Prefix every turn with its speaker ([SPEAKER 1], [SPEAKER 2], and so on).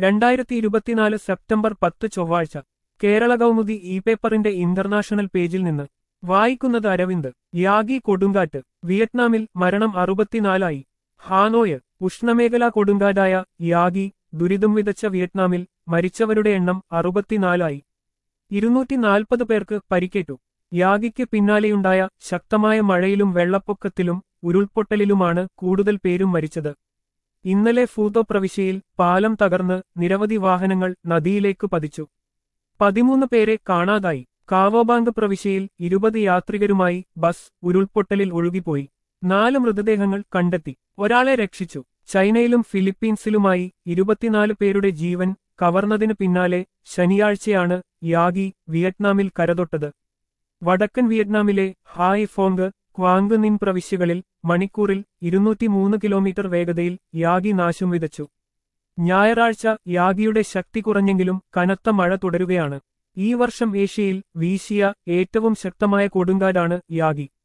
[SPEAKER 1] രണ്ടായിരത്തി ഇരുപത്തിനാല് സെപ്റ്റംബർ പത്ത് ചൊവ്വാഴ്ച കേരള കൗമുദി ഇ പേപ്പറിന്റെ ഇന്റർനാഷണൽ പേജിൽ നിന്ന് വായിക്കുന്നത് അരവിന്ദ് യാഗി കൊടുങ്കാറ്റ് വിയറ്റ്നാമിൽ മരണം അറുപത്തിനാലായി ഹാനോയ് ഉഷ്ണമേഖലാ കൊടുങ്കാറ്റായ യാഗി ദുരിതം വിതച്ച വിയറ്റ്നാമിൽ മരിച്ചവരുടെ എണ്ണം അറുപത്തിനാലായി ഇരുന്നൂറ്റി നാൽപ്പത് പേർക്ക് പരിക്കേറ്റു യാഗിക്ക് പിന്നാലെയുണ്ടായ ശക്തമായ മഴയിലും വെള്ളപ്പൊക്കത്തിലും ഉരുൾപൊട്ടലിലുമാണ് കൂടുതൽ പേരും മരിച്ചത് ഇന്നലെ ഫൂതോ പ്രവിശ്യയിൽ പാലം തകർന്ന് നിരവധി വാഹനങ്ങൾ നദിയിലേക്ക് പതിച്ചു പതിമൂന്ന് പേരെ കാണാതായി കാവോബാങ്ക് പ്രവിശ്യയിൽ ഇരുപത് യാത്രികരുമായി ബസ് ഉരുൾപൊട്ടലിൽ ഒഴുകിപ്പോയി നാല് മൃതദേഹങ്ങൾ കണ്ടെത്തി ഒരാളെ രക്ഷിച്ചു ചൈനയിലും ഫിലിപ്പീൻസിലുമായി ഇരുപത്തിനാല് പേരുടെ ജീവൻ കവർന്നതിനു പിന്നാലെ ശനിയാഴ്ചയാണ് യാഗി വിയറ്റ്നാമിൽ കരതൊട്ടത് വടക്കൻ വിയറ്റ്നാമിലെ ഹായ് ഫോങ് ക്വാങ് നിൻ പ്രവിശ്യകളിൽ മണിക്കൂറിൽ ഇരുന്നൂറ്റിമൂന്ന് കിലോമീറ്റർ വേഗതയിൽ യാഗി നാശം വിതച്ചു ഞായറാഴ്ച യാഗിയുടെ ശക്തി കുറഞ്ഞെങ്കിലും കനത്ത മഴ തുടരുകയാണ് ഈ വർഷം ഏഷ്യയിൽ വീശിയ ഏറ്റവും ശക്തമായ കൊടുങ്കാറ്റാണ് യാഗി